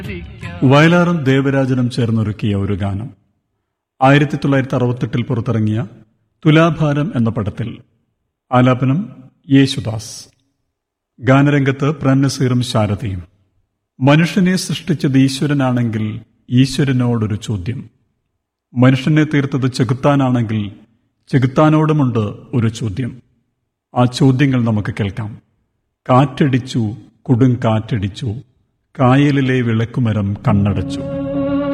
വയലാറും ദേവരാജനും ചേർന്നൊരുക്കിയ ഒരു ഗാനം ആയിരത്തി തൊള്ളായിരത്തി അറുപത്തെട്ടിൽ പുറത്തിറങ്ങിയ തുലാഭാരം എന്ന പടത്തിൽ ആലാപനം യേശുദാസ് ഗാനരംഗത്ത് പ്രന്നസീറും ശാരദയും മനുഷ്യനെ സൃഷ്ടിച്ചത് ഈശ്വരനാണെങ്കിൽ ഈശ്വരനോടൊരു ചോദ്യം മനുഷ്യനെ തീർത്തത് ചെകുത്താനാണെങ്കിൽ ചെകുത്താനോടുമുണ്ട് ഒരു ചോദ്യം ആ ചോദ്യങ്ങൾ നമുക്ക് കേൾക്കാം കാറ്റടിച്ചു കൊടുങ്കാറ്റടിച്ചു കായലിലെ വിളക്കുമരം കണ്ണടച്ചു